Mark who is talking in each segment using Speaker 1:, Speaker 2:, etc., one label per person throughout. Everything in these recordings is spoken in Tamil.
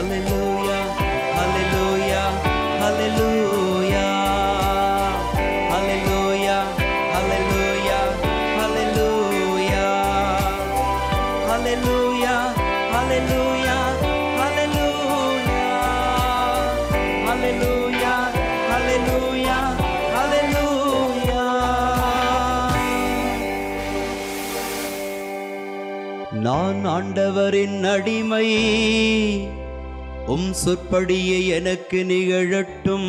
Speaker 1: ஹalleluya ஹalleluya ஹalleluya ஹalleluya ஹalleluya ஹalleluya ஹalleluya ஹalleluya ஹalleluya ஹalleluya ஹalleluya நான் ஆண்டவரின் அடிமை உம் சொற்படியே எனக்கு நிகழட்டும்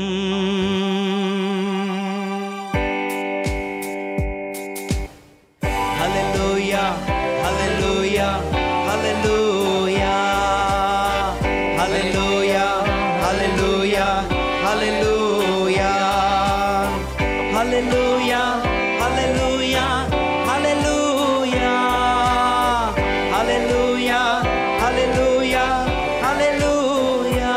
Speaker 1: ஹalleluya ஹalleluya ஹalleluya ஹalleluya ஹalleluya ஹalleluya ஹalleluya ஹalleluya ஹalleluya ஹalleluya ஹalleluya ஹalleluya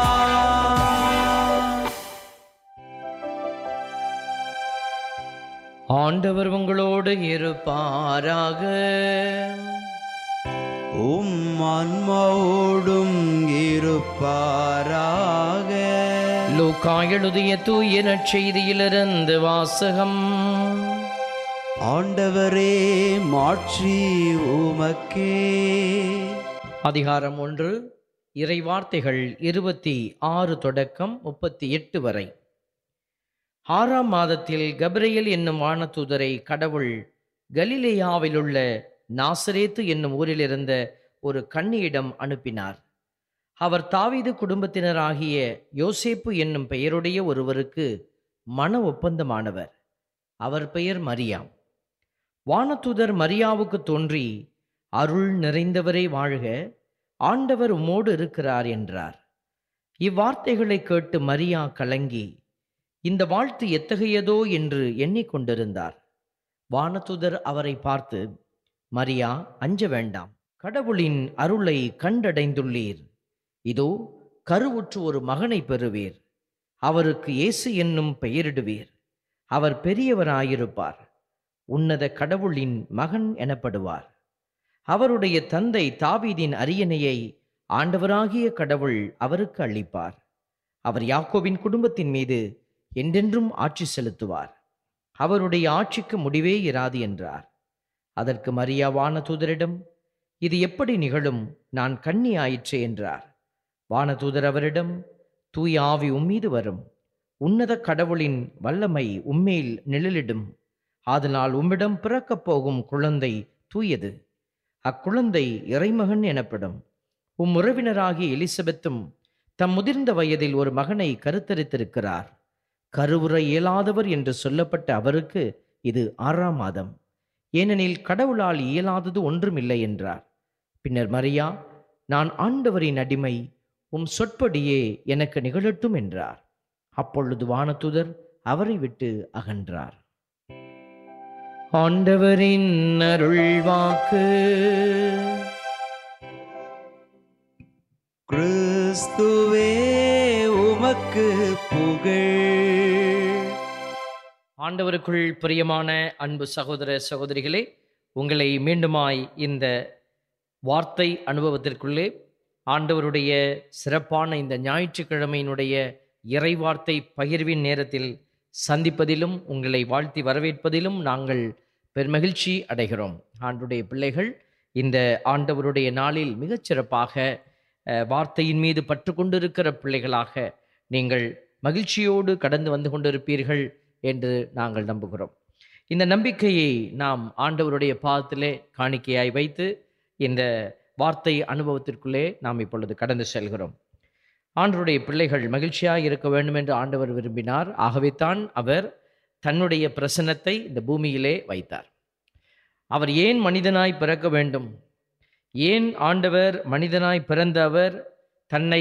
Speaker 2: ஆண்டவர் உங்களோடு இருப்பாராக
Speaker 1: உம் ஆன்மாவோடும் இருப்பாராக
Speaker 2: லூக்கா எழுதிய தூய நற்செய்தியிலிருந்து வாசகம்
Speaker 1: ஆண்டவரே மாட்சி உமக்கே
Speaker 2: அதிகாரம் ஒன்று இறை வார்த்தைகள் இருபத்தி ஆறு தொடக்கம் முப்பத்தி எட்டு வரை ஆறாம் மாதத்தில் கபிரியேல் என்னும் வானதூதரை கடவுள் கலிலேயாவிலுள்ள நாசரேத்து என்னும் ஊரில் இருந்த ஒரு கன்னியிடம் அனுப்பினார் அவர் தாவீது குடும்பத்தினராகிய யோசேப்பு என்னும் பெயருடைய ஒருவருக்கு மன ஒப்பந்தமானவர் அவர் பெயர் மரியாம் வானதூதர் மரியாவுக்கு தோன்றி அருள் நிறைந்தவரே வாழ்க ஆண்டவர் உம்மோடு இருக்கிறார் என்றார் இவ்வார்த்தைகளை கேட்டு மரியா கலங்கி இந்த வாழ்த்து எத்தகையதோ என்று எண்ணிக்கொண்டிருந்தார் வானதூதர் அவரை பார்த்து மரியா அஞ்ச வேண்டாம் கடவுளின் அருளை கண்டடைந்துள்ளீர் இதோ கருவுற்று ஒரு மகனை பெறுவீர் அவருக்கு இயேசு என்னும் பெயரிடுவீர் அவர் பெரியவராயிருப்பார் உன்னத கடவுளின் மகன் எனப்படுவார் அவருடைய தந்தை தாவீதின் அரியணையை ஆண்டவராகிய கடவுள் அவருக்கு அளிப்பார் அவர் யாக்கோபின் குடும்பத்தின் மீது என்றென்றும் ஆட்சி செலுத்துவார் அவருடைய ஆட்சிக்கு முடிவே இராது என்றார் அதற்கு மரியா வானதூதரிடம் இது எப்படி நிகழும் நான் கன்னி ஆயிற்றே என்றார் வானதூதர் அவரிடம் தூய ஆவி உம்மீது வரும் உன்னத கடவுளின் வல்லமை உம்மேல் நிழலிடும் ஆதலால் உம்மிடம் பிறக்கப் போகும் குழந்தை தூயது அக்குழந்தை இறைமகன் எனப்படும் உம் உறவினராகிய எலிசபெத்தும் தம் முதிர்ந்த வயதில் ஒரு மகனை கருத்தரித்திருக்கிறார் கருவுற இயலாதவர் என்று சொல்லப்பட்ட அவருக்கு இது ஆறாம் மாதம் ஏனெனில் கடவுளால் இயலாதது ஒன்றுமில்லை என்றார் பின்னர் மரியா நான் ஆண்டவரின் அடிமை உம் சொற்படியே எனக்கு நிகழட்டும் என்றார் அப்பொழுது வானதுதர் அவரை விட்டு அகன்றார் ஆண்டவரின் அருள்வாக்கு
Speaker 1: கிறிஸ்துவே உமக்கு புகழ்
Speaker 2: ஆண்டவருக்குள் பிரியமான அன்பு சகோதர சகோதரிகளே உங்களை மீண்டுமாய் இந்த வார்த்தை அனுபவத்திற்குள்ளே ஆண்டவருடைய சிறப்பான இந்த ஞாயிற்றுக்கிழமையினுடைய இறைவார்த்தை பகிர்வின் நேரத்தில் சந்திப்பதிலும் உங்களை வாழ்த்தி வரவேற்பதிலும் நாங்கள் பெருமகிழ்ச்சி அடைகிறோம் ஆண்டுடைய பிள்ளைகள் இந்த ஆண்டவருடைய நாளில் மிகச்சிறப்பாக அஹ், வார்த்தையின் மீது பற்று கொண்டிருக்கிற பிள்ளைகளாக நீங்கள் மகிழ்ச்சியோடு கடந்து வந்து கொண்டிருப்பீர்கள் என்று நாங்கள் நம்புகிறோம் இந்த நம்பிக்கையை நாம் ஆண்டவருடைய பாதத்திலே காணிக்கையாய் வைத்து இந்த வார்த்தை அனுபவத்திற்குள்ளே நாம் இப்பொழுது கடந்து செல்கிறோம் ஆண்டவருடைய பிள்ளைகள் மகிழ்ச்சியாக இருக்க வேண்டும் என்று ஆண்டவர் விரும்பினார் ஆகவே தான் அவர் தன்னுடைய பிரசன்னத்தை இந்த பூமியிலே வைத்தார் அவர் ஏன் மனிதனாய் பிறக்க வேண்டும் ஏன் ஆண்டவர் மனிதனாய் பிறந்த அவர் தன்னை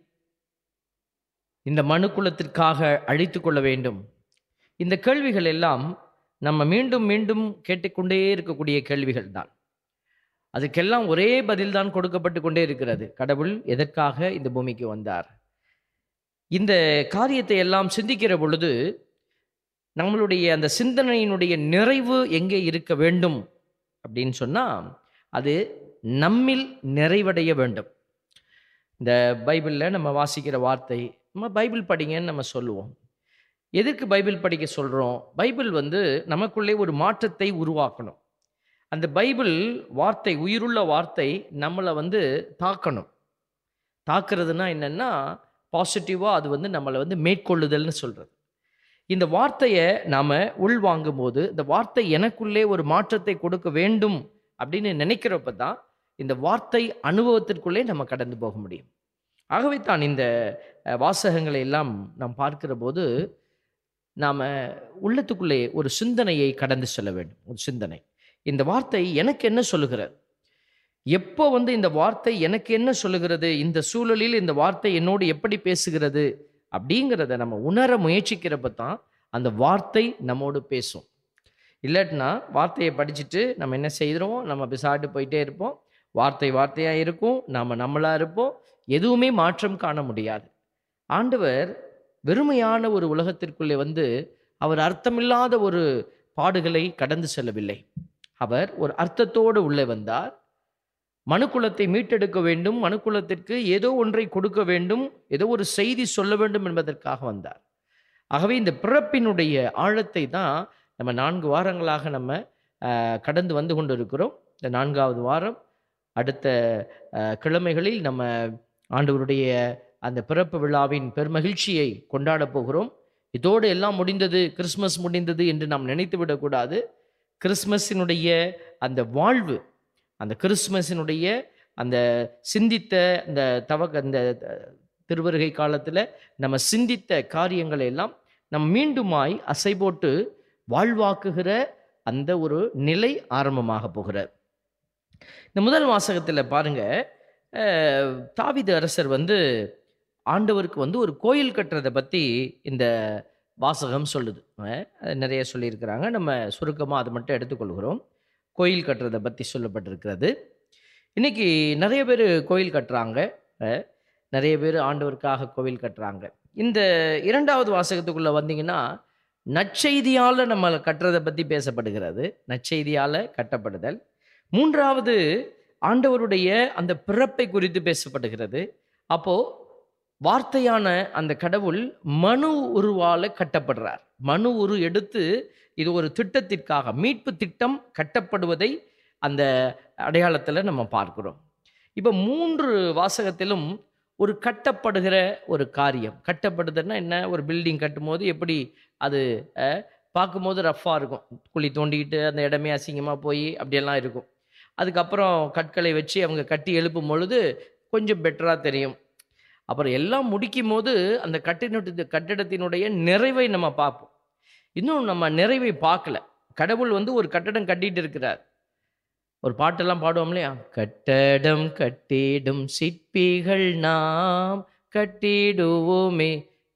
Speaker 2: இந்த மனுக்குலத்திற்காக அழித்து கொள்ள வேண்டும் இந்த கேள்விகள் எல்லாம் நம்ம மீண்டும் மீண்டும் கேட்டுக்கொண்டே இருக்கக்கூடிய கேள்விகள் தான் அதுக்கெல்லாம் ஒரே பதில் தான் கொடுக்கப்பட்டு கொண்டே இருக்கிறது கடவுள் எதற்காக இந்த பூமிக்கு வந்தார் இந்த காரியத்தை எல்லாம் சிந்திக்கிற பொழுது நம்மளுடைய அந்த சிந்தனையினுடைய நிறைவு எங்கே இருக்க வேண்டும் அப்படின்னு சொன்னா அது நம்மில் நிறைவடைய வேண்டும் இந்த பைபிளில் நம்ம வாசிக்கிற வார்த்தை நம்ம பைபிள் படிங்கன்னு நம்ம சொல்லுவோம் எதுக்கு பைபிள் படிக்க சொல்கிறோம் பைபிள் வந்து நமக்குள்ளே ஒரு மாற்றத்தை உருவாக்கணும் அந்த பைபிள் வார்த்தை உயிருள்ள வார்த்தை நம்மளை வந்து தாக்கணும் தாக்குறதுனா என்னென்னா பாசிட்டிவாக அது வந்து நம்மளை வந்து மேற்கொள்ளுதல்னு சொல்கிறது இந்த வார்த்தையை நாம் உள்வாங்கும் போது இந்த வார்த்தை எனக்குள்ளே ஒரு மாற்றத்தை கொடுக்க வேண்டும் அப்படின்னு நினைக்கிறப்ப தான் இந்த வார்த்தை அனுபவத்திற்குள்ளே நம்ம கடந்து போக முடியும் ஆகவே தான் இந்த அஹ், வாசகங்களை எல்லாம் நாம் பார்க்கிற போது நாம் உள்ளத்துக்குள்ளே ஒரு சிந்தனையை கடந்து செல்ல வேண்டும் ஒரு சிந்தனை இந்த வார்த்தை எனக்கு என்ன சொல்லுகிறது எப்போ வந்து இந்த வார்த்தை எனக்கு என்ன சொல்லுகிறது இந்த சூழலில் இந்த வார்த்தை என்னோடு எப்படி பேசுகிறது அப்படிங்கிறத நம்ம உணர முயற்சிக்கிறப்ப தான் அந்த வார்த்தை நம்மோடு பேசும் இல்லாட்டினா வார்த்தையை படிச்சுட்டு நம்ம என்ன செய்கிறோம் நம்ம பிசாட்டு போயிட்டே இருப்போம் வார்த்தை வார்த்தையாக இருக்கும் நாம் நம்மளாக இருப்போம் எதுவுமே மாற்றம் காண முடியாது ஆண்டவர் வெறுமையான ஒரு உலகத்திற்குள்ளே வந்து அவர் அர்த்தமில்லாத ஒரு பாடுகளை கடந்து செல்லவில்லை அவர் ஒரு அர்த்தத்தோடு உள்ளே வந்தார் மனுக்குலத்தை மீட்டெடுக்க வேண்டும் மனுக்குலத்திற்கு ஏதோ ஒன்றை கொடுக்க வேண்டும் ஏதோ ஒரு செய்தி சொல்ல வேண்டும் என்பதற்காக வந்தார் ஆகவே இந்த பிறப்பினுடைய ஆழத்தை தான் நம்ம நான்கு வாரங்களாக நம்ம ஆஹ், கடந்து வந்து கொண்டு இருக்கிறோம் இந்த நான்காவது வாரம் அடுத்த ஆஹ், கிழமைகளில் நம்ம ஆண்டவருடைய அந்த பிறப்பு விழாவின் பெருமகிழ்ச்சியை கொண்டாடப் போகிறோம் இதோடு எல்லாம் முடிந்தது கிறிஸ்மஸ் முடிந்தது என்று நாம் நினைத்து விடக்கூடாது கிறிஸ்மஸினுடைய அந்த வாழ்வு அந்த கிறிஸ்மஸினுடைய அந்த சிந்தித்த அந்த தவக்க அந்த திருவருகை காலத்தில் நம்ம சிந்தித்த காரியங்களை எல்லாம் நம் மீண்டுமாய் அசை போட்டு வாழ்வாக்குகிற அந்த ஒரு நிலை ஆரம்பமாக போகிறார் இந்த முதல் வாசகத்தில் பாருங்க அஹ், தாவீது அரசர் வந்து ஆண்டவருக்கு வந்து ஒரு கோயில் கட்டுறதை பற்றி இந்த வாசகம் சொல்லுது அஹ், அது நிறைய சொல்லியிருக்கிறாங்க நம்ம சுருக்கமாக அதை மட்டும் எடுத்துக்கொள்கிறோம் கோயில் கட்டுறதை பற்றி சொல்லப்பட்டிருக்கிறது இன்னைக்கு நிறைய பேர் கோயில் கட்டுறாங்க அஹ், நிறைய பேர் ஆண்டவருக்காக கோவில் கட்டுறாங்க இந்த இரண்டாவது வாசகத்துக்குள்ளே வந்தீங்கன்னா நற்செய்தியால் நம்ம கட்டுறதை பற்றி பேசப்படுகிறது நற்செய்தியால் கட்டப்படுதல் மூன்றாவது ஆண்டவருடைய அந்த பிறப்பை குறித்து பேசப்படுகிறது அப்போ வார்த்தையான அந்த கடவுள் மனு உருவால கட்டப்படுறார் மனு உரு எடுத்து இது ஒரு திட்டத்திற்காக மீட்பு திட்டம் கட்டப்படுவதை அந்த அடையாளத்தில் நம்ம பார்க்கிறோம் இப்போ மூன்று வாசகத்திலும் ஒரு கட்டப்படுகிற ஒரு காரியம் கட்டப்படுதுன்னா என்ன ஒரு பில்டிங் கட்டும்போது எப்படி அது அஹ், பார்க்கும்போது ரஃப்பாக இருக்கும் குழி தோண்டிக்கிட்டு அந்த இடமே அசிங்கமாக போய் அப்படியெல்லாம் இருக்கும் அதுக்கப்புறம் கற்களை வச்சு அவங்க கட்டி எழுப்பும் பொழுது கொஞ்சம் பெட்டராக தெரியும் அப்புறம் எல்லாம் முடிக்கும் போது அந்த கட்டிட கட்டிடத்தினுடைய நிறைவை நம்ம பார்ப்போம் இன்னும் நம்ம நிறைவை பார்க்கல கடவுள் வந்து ஒரு கட்டடம் கட்டிட்டு இருக்கிறார் ஒரு பாட்டெல்லாம் பாடுவோம் இல்லையா கட்டடம் கட்டிடும் சிற்பிகள் நாம் கட்டிடுவோமே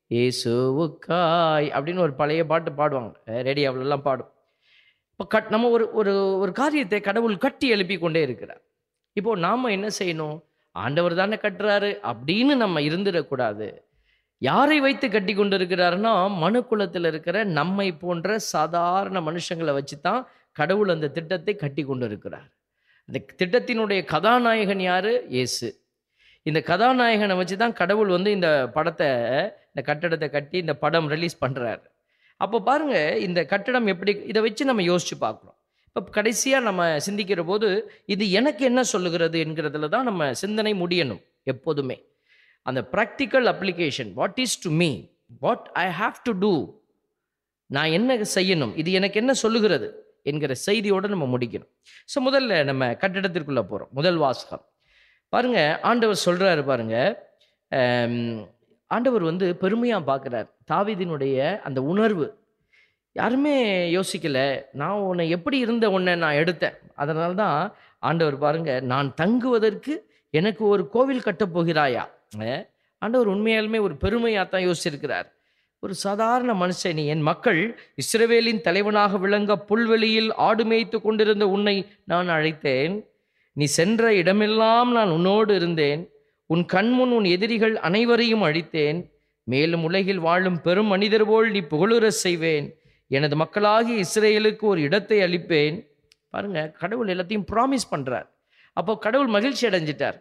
Speaker 2: இயேசுவுக்காய் அப்படின்னு ஒரு பழைய பாட்டு பாடுவாங்க ரேடியோவிலலாம் பாடும் இப்போ கட் நம்ம ஒரு ஒரு ஒரு காரியத்தை கடவுள் கட்டி எழுப்பி கொண்டே இருக்கிறார் இப்போ நாம் என்ன செய்யணும் ஆண்டவர் தானே கட்டுறாரு அப்படின்னு நம்ம இருந்துடக்கூடாது யாரை வைத்து கட்டி கொண்டு இருக்கிறாருன்னா மனுக்குலத்தில் இருக்கிற நம்மை போன்ற சாதாரண மனுஷங்களை வச்சு தான் கடவுள் அந்த திட்டத்தை கட்டி கொண்டு இருக்கிறார் அந்த திட்டத்தினுடைய கதாநாயகன் யாரு இயேசு இந்த கதாநாயகனை வச்சு தான் கடவுள் வந்து இந்த படத்தை இந்த கட்டடத்தை கட்டி இந்த படம் ரிலீஸ் பண்ணுறாரு அப்போ பாருங்க இந்த கட்டடம் எப்படி இதை வச்சு நம்ம யோசிச்சு பார்க்குறோம் இப்போ கடைசியாக நம்ம சிந்திக்கிற போது இது எனக்கு என்ன சொல்லுகிறது என்கிறதுல தான் நம்ம சிந்தனை முடியணும் எப்போதுமே அந்த practical application what is to me what I have to do நான் என்ன செய்யணும் இது எனக்கு என்ன சொல்லுகிறது என்கிற செய்தியோடு நம்ம முடிக்கணும் ஸோ முதல்ல நம்ம கட்டிடத்திற்குள்ளே போகிறோம் முதல் வாசகம் பாருங்க ஆண்டவர் சொல்கிறாரு பாருங்க ஆம், ஆண்டவர் வந்து பெருமையாக பார்க்குறார் தாவீதினுடைய அந்த உணர்வு யாருமே யோசிக்கல நான் உன்னை எப்படி இருந்த உன்னை நான் எடுத்தேன் அதனால தான் ஆண்டவர் பாருங்க நான் தங்குவதற்கு எனக்கு ஒரு கோவில் கட்டப் போகிறாயா அஹ், ஆண்டவர் உண்மையாலுமே ஒரு பெருமையாக தான் யோசிச்சிருக்கிறார் ஒரு சாதாரண மனுஷன் நீ என் மக்கள் இஸ்ரவேலின் தலைவனாக விளங்க புல்வெளியில் ஆடு மேய்த்து கொண்டிருந்த உன்னை நான் அழைத்தேன் நீ சென்ற இடமெல்லாம் நான் உன்னோடு இருந்தேன் உன் கண்முன் உன் எதிரிகள் அனைவரையும் அழித்தேன் மேலும் உலகில் வாழும் பெரும் மனிதர் போல் நீ புகழுற செய்வேன் எனது மக்களாகிய இஸ்ரேலுக்கு ஒரு இடத்தை அளிப்பேன் பாருங்க கடவுள் எல்லாத்தையும் ப்ராமிஸ் பண்றார் அப்போ கடவுள் மகிழ்ச்சி அடைஞ்சிட்டார்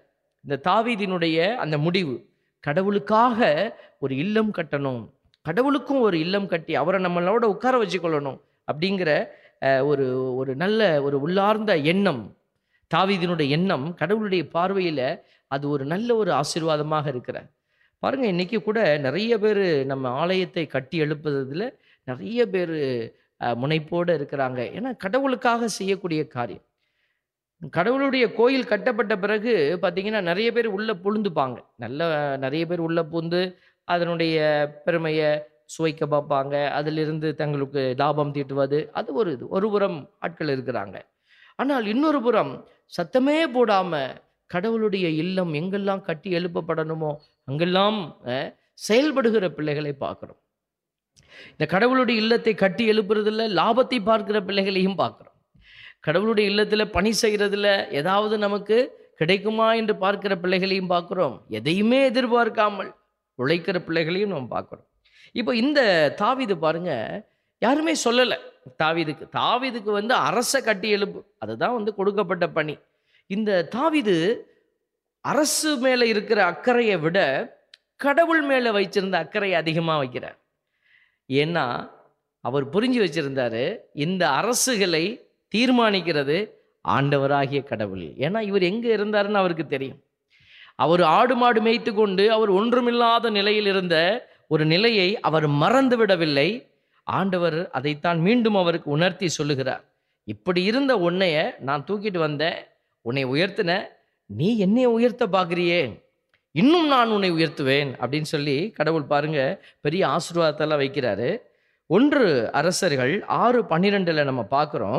Speaker 2: இந்த தாவீதினுடைய அந்த முடிவு கடவுளுக்காக ஒரு இல்லம் கட்டணும் கடவுளுக்கும் ஒரு இல்லம் கட்டி அவரை நம்மளோட உட்கார வச்சுக்கொள்ளணும் அப்படிங்கிற அஹ், ஒரு ஒரு நல்ல ஒரு உள்ளார்ந்த எண்ணம் தாவீதினுடைய எண்ணம் கடவுளுடைய பார்வையில் அது ஒரு நல்ல ஒரு ஆசீர்வாதமாக இருக்கிற பாருங்க இன்னைக்கு கூட நிறைய பேர் நம்ம ஆலயத்தை கட்டி எழுப்புறதுல நிறைய பேர் முனைப்போடு இருக்கிறாங்க ஏன்னா கடவுளுக்காக செய்யக்கூடிய காரியம் கடவுளுடைய கோயில் கட்டப்பட்ட பிறகு பார்த்தீங்கன்னா நிறைய பேர் உள்ளே புழுந்துப்பாங்க நல்ல நிறைய பேர் உள்ளே புகுந்து அதனுடைய பெருமையை சுவைக்க பார்ப்பாங்க அதிலிருந்து தங்களுக்கு லாபம் தீட்டுவது அது ஒரு இது ஒரு புறம் ஆட்கள் இருக்கிறாங்க ஆனால் இன்னொரு புறம் சத்தமே போடாமல் கடவுளுடைய இல்லம் எங்கெல்லாம் கட்டி எழுப்பப்படணுமோ அங்கெல்லாம் அஹ், செயல்படுகிற பிள்ளைகளை பார்க்குறோம் இந்த கடவுளுடைய இல்லத்தை கட்டி எழுப்புறதுல லாபத்தை பார்க்கிற பிள்ளைகளையும் பார்க்குறோம் கடவுளுடைய இல்லத்தில் பணி செய்கிறதுல ஏதாவது நமக்கு கிடைக்குமா என்று பார்க்கிற பிள்ளைகளையும் பார்க்குறோம் எதையுமே எதிர்பார்க்காமல் உழைக்கிற பிள்ளைகளையும் நம்ம பார்க்குறோம் இப்போ இந்த தாவீது பாருங்க யாருமே சொல்லலை தாவீதுக்கு தாவீதுக்கு வந்து அரச கட்டி எழுப்பு அதுதான் வந்து கொடுக்கப்பட்ட பணி இந்த தாவீது அரசு மேலே இருக்கிற அக்கறையை விட கடவுள் மேலே வைச்சிருந்த அக்கறையை அதிகமாக வைக்கிறார் ஏன்னா அவர் புரிஞ்சு வச்சிருந்தாரு இந்த அரசுகளை தீர்மானிக்கிறது ஆண்டவராகிய கடவுள் ஏன்னா இவர் எங்கே இருந்தாருன்னு அவருக்கு தெரியும் அவர் ஆடு மாடு மேய்த்து கொண்டு அவர் ஒன்றுமில்லாத நிலையில் இருந்த ஒரு நிலையை அவர் மறந்து விடவில்லை ஆண்டவர் அதைத்தான் மீண்டும் அவருக்கு உணர்த்தி சொல்லுகிறார் இப்படி இருந்த உன்னைய நான் தூக்கிட்டு வந்தேன் உன்னை உயர்த்தின நீ என்னை உயர்த்த பார்க்குறியே இன்னும் நான் உன்னை உயர்த்துவேன் அப்படின்னு சொல்லி கடவுள் பாருங்க பெரிய ஆசீர்வாதத்தெல்லாம் வைக்கிறாரு ஒன்று அரசர்கள் ஆறு பன்னிரெண்டில் நம்ம பார்க்குறோம்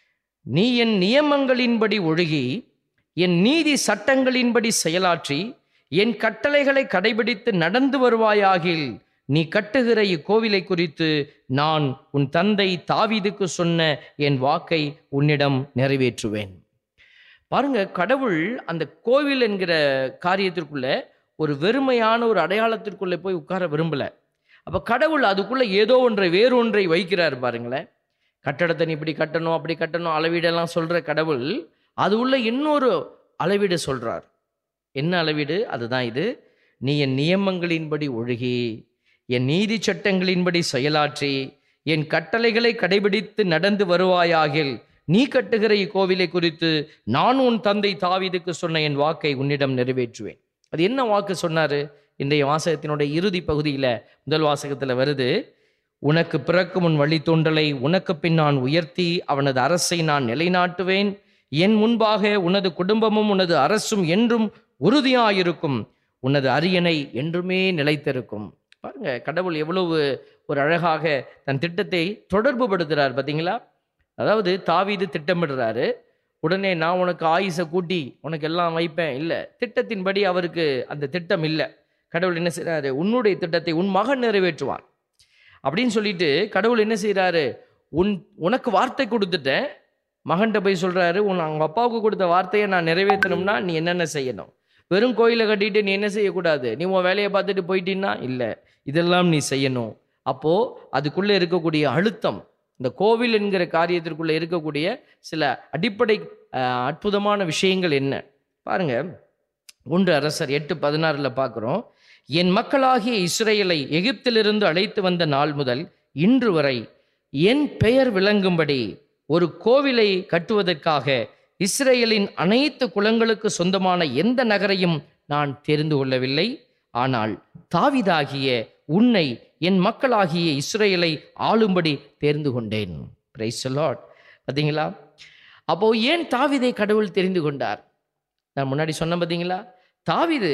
Speaker 2: நீ என் நியமங்களின்படி ஒழுகி என் நீதி சட்டங்களின்படி செயலாற்றி என் கட்டளைகளை கடைபிடித்து நடந்து வருவாயாகில் நீ கட்டுகிற இக்கோவிலை குறித்து நான் உன் தந்தை தாவீதுக்கு சொன்ன என் வாக்கை உன்னிடம் நிறைவேற்றுவேன் பாருங்க கடவுள் அந்த கோவில் என்கிற காரியத்திற்குள்ள ஒரு வெறுமையான ஒரு அடையாளத்திற்குள்ளே போய் உட்கார விரும்பல அப்ப கடவுள் அதுக்குள்ள ஏதோ ஒன்றை வேறொன்றை வைக்கிறார் பாருங்களேன் கட்டடத்தை நீ இப்படி கட்டணும் அப்படி கட்டணும் அளவீடெல்லாம் சொல்ற கடவுள் அது உள்ள இன்னொரு அளவீடு சொல்றார் என்ன அளவீடு அதுதான் இது நீ என் நியமங்களின்படி ஒழுகி என் நீதி சட்டங்களின்படி செயலாற்றி என் கட்டளைகளை கடைபிடித்து நடந்து வருவாயாகில் நீ கட்டுகிற இக்கோவிலை குறித்து நான் உன் தந்தை தாவீதுக்கு சொன்ன என் வாக்கை உன்னிடம் நிறைவேற்றுவேன் அது என்ன வாக்கு சொன்னாரு இன்றைய வாசகத்தினுடைய இறுதி பகுதியில் முதல் வாசகத்தில் வருது உனக்கு பிறக்கும் உன் வழித்தோன்றலை உனக்கு பின் நான் உயர்த்தி அவனது அரசை நான் நிலைநாட்டுவேன் என் முன்பாக உனது குடும்பமும் உனது அரசும் என்றும் உறுதியாயிருக்கும் உனது அரியணை என்றுமே நிலைத்திருக்கும் பாருங்க கடவுள் எவ்வளவு ஒரு அழகாக தன் திட்டத்தை தொடர்பு படுத்துறார் பார்த்தீங்களா அதாவது தாவீது திட்டமிடுறாரு உடனே நான் உனக்கு ஆயுசை கூட்டி உனக்கு எல்லாம் வைப்பேன் இல்லை திட்டத்தின்படி அவருக்கு அந்த திட்டம் இல்லை கடவுள் என்ன செய்றாரு உன்னுடைய திட்டத்தை உன் மகன் நிறைவேற்றுவான் அப்படின்னு சொல்லிட்டு கடவுள் என்ன செய்றாரு உன் உனக்கு வார்த்தை கொடுத்துட்டேன் மகன்கிட்ட போய் சொல்றாரு உன் அவங்க அப்பாவுக்கு கொடுத்த வார்த்தையை நான் நிறைவேற்றணும்னா நீ என்னென்ன செய்யணும் வெறும் கோயிலை கட்டிட்டு நீ என்ன செய்யக்கூடாது நீ உன் வேலையை பார்த்துட்டு போயிட்டீன்னா இல்லை இதெல்லாம் நீ செய்யணும் அப்போ அதுக்குள்ளே இருக்கக்கூடிய அழுத்தம் இந்த கோவில் என்கிற காரியத்திற்குள்ளே இருக்கக்கூடிய சில அடிப்படை அஹ், அற்புதமான விஷயங்கள் என்ன பாருங்க ஒன்று அரசர் எட்டு பதினாறில் பார்க்குறோம் என் மக்களாகிய இஸ்ரேலை எகிப்திலிருந்து அழைத்து வந்த நாள் முதல் இன்று வரை என் பெயர் விளங்கும்படி ஒரு கோவிலை கட்டுவதற்காக இஸ்ரேலின் அனைத்து குலங்களுக்கு சொந்தமான எந்த நகரையும் நான் தெரிந்து கொள்ளவில்லை ஆனால் தாவிதாகிய உன்னை என் மக்களாகிய இஸ்ரேலை ஆளும்படி தேர்ந்து கொண்டேன் பிரைஸ் லார்ட் பார்த்தீங்களா அப்போ ஏன் தாவிதை கடவுள் தெரிந்து கொண்டார் நான் முன்னாடி சொன்னேன் பார்த்தீங்களா தாவிது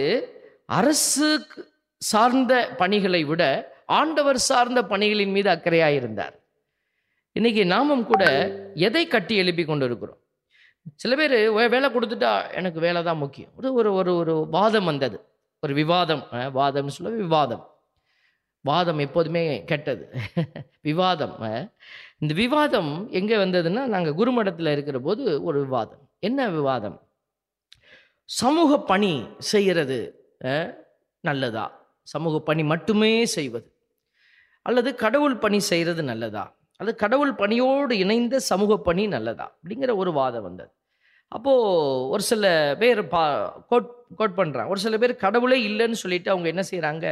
Speaker 2: அரசு சார்ந்த பணிகளை விட ஆண்டவர் சார்ந்த பணிகளின் மீது அக்கறையாக இருந்தார் இன்னைக்கு நாமும் கூட எதை கட்டி எழுப்பி கொண்டு இருக்கிறோம் சில பேர் வேலை கொடுத்துட்டா எனக்கு வேலை தான் முக்கியம் ஒரு ஒரு ஒரு ஒரு வாதம் வந்தது ஒரு விவாதம் அஹ், வாதம்னு சொல்ல விவாதம் வாதம் எப்போதுமே கெட்டது விவாதம் அஹ். இந்த விவாதம் எங்கே வந்ததுன்னா நாங்கள் குருமடத்தில் இருக்கிற போது ஒரு விவாதம் என்ன விவாதம் சமூக பணி செய்கிறது அஹ், நல்லதா சமூக பணி மட்டுமே செய்வது அல்லது கடவுள் பணி செய்கிறது நல்லதா அல்லது கடவுள் பணியோடு இணைந்த சமூக பணி நல்லதா அப்படிங்கிற ஒரு வாதம் வந்தது அப்போது ஒரு சில பேர் பா கோட் கோட் பண்ணுறாங்க ஒரு சில பேர் கடவுளே இல்லைன்னு சொல்லிட்டு அவங்க என்ன செய்கிறாங்க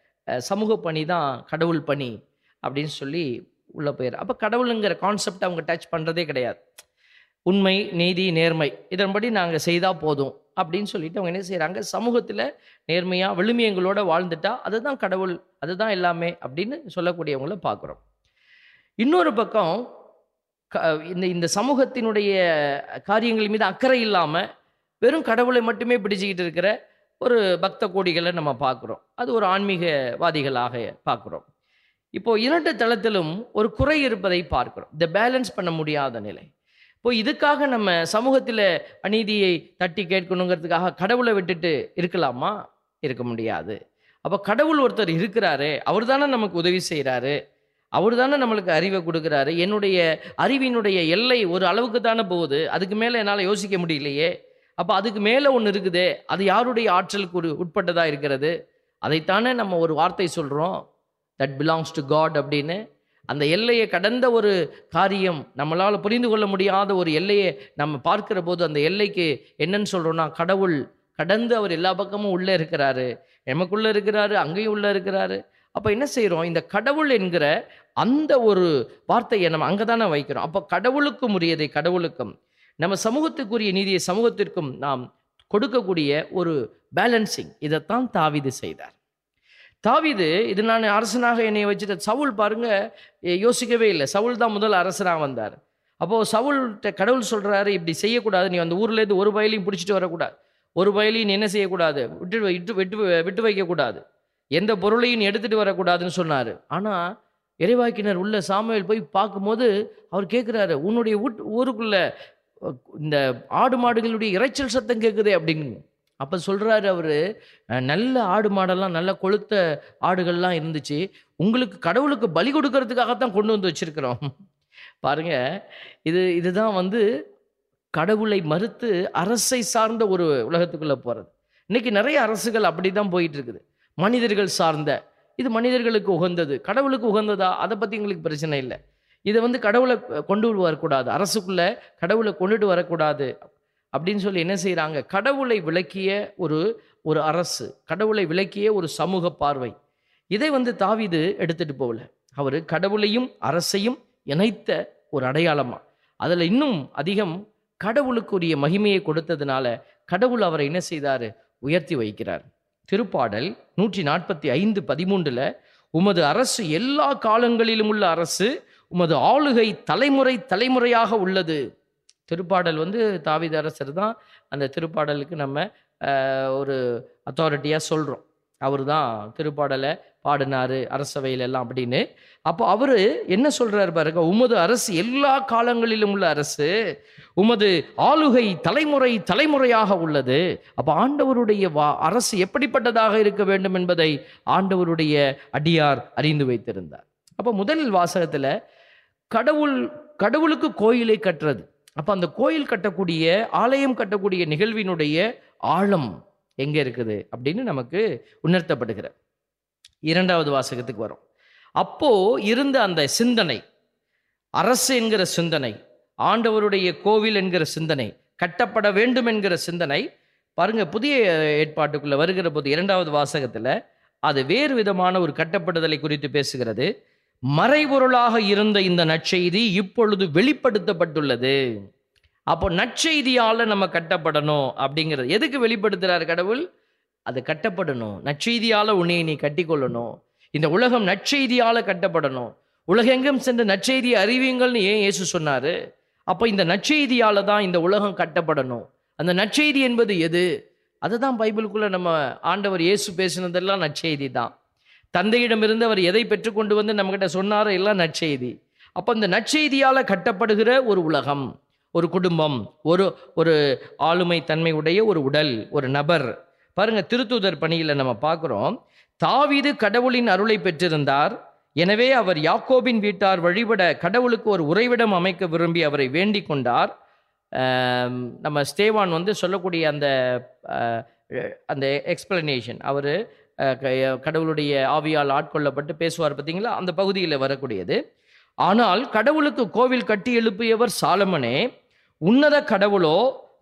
Speaker 2: சமூக பணி தான் கடவுள் பணி அப்படின்னு சொல்லி உள்ளே போயிடுற அப்போ கடவுளுங்கிற கான்செப்ட் அவங்க டச் பண்ணுறதே கிடையாது உண்மை நீதி நேர்மை இதன்படி நாங்கள் செய்தால் போதும் அப்படின்னு சொல்லிட்டு அவங்க என்ன செய்கிறாங்க சமூகத்தில் நேர்மையாக விழுமியங்களோட வாழ்ந்துட்டா அதுதான் கடவுள் அதுதான் எல்லாமே அப்படின்னு சொல்லக்கூடியவங்கள பார்க்குறோம் இன்னொரு பக்கம் க இந்த இந்த சமூகத்தினுடைய காரியங்கள் மீது அக்கறை இல்லாமல் வெறும் கடவுளை மட்டுமே பிடிச்சிக்கிட்டு இருக்கிற ஒரு பக்த கோடிகளை நம்ம பார்க்குறோம் அது ஒரு ஆன்மீகவாதிகளாக பார்க்குறோம் இப்போ இரண்டு தளத்திலும் ஒரு குறை இருப்பதை பார்க்கிறோம் இந்த பேலன்ஸ் பண்ண முடியாத நிலை இப்போ இதுக்காக நம்ம சமூகத்தில் அநீதியை தட்டி கேட்கணுங்கிறதுக்காக கடவுளை விட்டுட்டு இருக்கலாமா இருக்க முடியாது அப்போ கடவுள் ஒருத்தர் இருக்கிறாரு அவர் தானே நமக்கு உதவி செய்கிறாரு அவர் தானே நம்மளுக்கு அறிவை கொடுக்குறாரு என்னுடைய அறிவினுடைய எல்லை ஒரு அளவுக்கு தானே போகுது அதுக்கு மேலே என்னால் யோசிக்க முடியலையே அப்போ அதுக்கு மேலே ஒன்று இருக்குதே அது யாருடைய ஆற்றலுக்கு ஒரு உட்பட்டதாக இருக்கிறது அதைத்தானே நம்ம ஒரு வார்த்தை சொல்கிறோம் தட் பிலாங்ஸ் டு காட் அப்படின்னு அந்த எல்லையை கடந்த ஒரு காரியம் நம்மளால் புரிந்து கொள்ள முடியாத ஒரு எல்லையை நம்ம பார்க்கிற போது அந்த எல்லைக்கு என்னன்னு சொல்கிறோன்னா கடவுள் கடந்து அவர் எல்லா பக்கமும் உள்ளே இருக்கிறாரு எமக்குள்ளே இருக்கிறாரு அங்கேயும் உள்ளே இருக்கிறாரு அப்போ என்ன செய்கிறோம் இந்த கடவுள் என்கிற அந்த ஒரு வார்த்தையை நம்ம அங்கே தானே வைக்கிறோம் அப்போ கடவுளுக்கும் உரியதை கடவுளுக்கும் நம்ம சமூகத்துக்குரிய நீதியை சமூகத்திற்கும் நாம் கொடுக்கக்கூடிய ஒரு பேலன்சிங் இதைத்தான் தாவிது செய்தார் தாவிது இது நான் அரசனாக என்னை வச்சுட்டு சவுல் பாருங்க எ- யோசிக்கவே இல்லை சவுல் தான் முதல் அரசனாக வந்தார் அப்போது சவுல்கிட்ட கடவுள் சொல்கிறாரு இப்படி செய்யக்கூடாது நீ அந்த ஊர்லேருந்து ஒரு வயலையும் பிடிச்சிட்டு வரக்கூடாது ஒரு வயலையும் நீ என்ன செய்யக்கூடாது விட்டு வை- விட்டு விட்டு விட்டு வைக்கக்கூடாது எந்த பொருளையும் நீ எடுத்துகிட்டு வரக்கூடாதுன்னு சொன்னார் ஆனால் இறைவாக்கினர் உள்ள சாமுவேல் போய் பார்க்கும்போது அவர் கேட்குறாரு உன்னுடைய வீட் ஊருக்குள்ள அஹ், இந்த ஆடு மாடுகளுடைய இரைச்சல் சத்தம் கேட்குதே அப்படின்னு அப்போ சொல்கிறாரு அவர் நல்ல ஆடு மாடெல்லாம் நல்ல கொழுத்த ஆடுகள்லாம் இருந்துச்சு உங்களுக்கு கடவுளுக்கு பலி கொடுக்கறதுக்காகத்தான் கொண்டு வந்து வச்சிருக்கிறோம் பாருங்க இது இதுதான் வந்து கடவுளை மறுத்து அரசை சார்ந்த ஒரு உலகத்துக்குள்ள போகிறது இன்னைக்கு நிறைய அரசுகள் அப்படி தான் போயிட்டு இருக்குது மனிதர்கள் சார்ந்த இது மனிதர்களுக்கு உகந்தது கடவுளுக்கு உகந்ததா அதை பற்றி எங்களுக்கு பிரச்சனை இல்லை இதை வந்து கடவுளை கொண்டு வரக்கூடாது அரசுக்குள்ள கடவுளை கொண்டுட்டு வரக்கூடாது அப்படின்னு சொல்லி என்ன செய்கிறாங்க கடவுளை விளக்கிய ஒரு ஒரு அரசு கடவுளை விளக்கிய ஒரு சமூக பார்வை இதை வந்து தாவீது எடுத்துட்டு போகல அவர் கடவுளையும் அரசையும் இணைத்த ஒரு அடையாளமா அதில் இன்னும் அதிகம் கடவுளுக்குரிய மகிமையை கொடுத்ததுனால கடவுள் அவரை என்ன செய்தார் உயர்த்தி வைக்கிறார் திருப்பாடல் நூற்றி நாற்பத்தி ஐந்து பதிமூன்றில் உமது அரசு எல்லா காலங்களிலும் உள்ள அரசு உமது ஆளுகை தலைமுறை தலைமுறையாக உள்ளது திருப்பாடல் வந்து தாவீது அரசர் தான் அந்த திருப்பாடலுக்கு நம்ம அஹ், ஒரு அத்தாரிட்டியாக சொல்கிறோம் அவர் தான் திருப்பாடலை பாடினாரு அரசவையில் எல்லாம் அப்படின்னு அப்போ அவர் என்ன சொல்றாரு பாருங்க உமது அரசு எல்லா காலங்களிலும் உள்ள அரசு உமது ஆளுகை தலைமுறை தலைமுறையாக உள்ளது அப்போ ஆண்டவருடைய வா அரசு எப்படிப்பட்டதாக இருக்க வேண்டும் என்பதை ஆண்டவருடைய அடியார் அறிந்து வைத்திருந்தார் அப்போ முதல் வாசகத்தில் கடவுள் கடவுளுக்கு கோயிலை கட்டுறது அப்போ அந்த கோயில் கட்டக்கூடிய ஆலயம் கட்டக்கூடிய நிகழ்வினுடைய ஆழம் எங்கே இருக்குது அப்படின்னு நமக்கு உணர்த்தப்படுகிற இரண்டாவது வாசகத்துக்கு வரும் அப்போ இருந்த அந்த சிந்தனை அரசு என்கிற சிந்தனை ஆண்டவருடைய கோவில் என்கிற சிந்தனை கட்டப்பட வேண்டும் என்கிற சிந்தனை பாருங்க புதிய ஏற்பாட்டுக்குள்ள வருகிற போது இரண்டாவது வாசகத்துல அது வேறு விதமான ஒரு கட்டப்படுதலை குறித்து பேசுகிறது மறைபொருளாக இருந்த இந்த நற்செய்தி இப்பொழுது வெளிப்படுத்தப்பட்டுள்ளது அப்போ நற்செய்தியால நம்ம கட்டப்படணும் அப்படிங்கிறது எதுக்கு வெளிப்படுத்துறாரு கடவுள் அது கட்டப்படணும் நற்செய்தியால உன்னை நீ கட்டிக்கொள்ளணும் இந்த உலகம் நற்செய்தியால கட்டப்படணும் உலகெங்கும் சென்று நற்செய்தியை அறிவியுங்கள்னு ஏன் இயேசு சொன்னாரு அப்போ இந்த நற்செய்தியால தான் இந்த உலகம் கட்டப்படணும் அந்த நற்செய்தி என்பது எது அதுதான் பைபிளுக்குள்ள நம்ம ஆண்டவர் இயேசு பேசினதெல்லாம் நற்செய்தி தான் தந்தையிடமிருந்து அவர் எதை பெற்றுக்கொண்டு வந்து நம்மகிட்ட சொன்னாரோ எல்லாம் நற்செய்தி அப்போ இந்த நற்செய்தியால கட்டப்படுகிற ஒரு உலகம் ஒரு குடும்பம் ஒரு ஒரு ஆளுமை தன்மை உடைய ஒரு உடல் ஒரு நபர் பாருங்க திருத்தூதர் பணியில் நம்ம பார்க்குறோம் தாவீது கடவுளின் அருளை பெற்றிருந்தார் எனவே அவர் யாக்கோபின் வீட்டார் வழிபட கடவுளுக்கு ஒரு உறைவிடம் அமைக்க விரும்பி அவரை வேண்டிக் கொண்டார் ஆம், நம்ம ஸ்தேவான் வந்து சொல்லக்கூடிய அந்த அஹ், அந்த எக்ஸ்பிளனேஷன் அவர் கடவுளுடைய ஆவியால் ஆட்கொள்ளப்பட்டு பேசுவார் பார்த்தீங்களா அந்த பகுதியில் வரக்கூடியது ஆனால் கடவுளுக்கு கோவில் கட்டி எழுப்பியவர் சாலமனே உன்னத கடவுளோ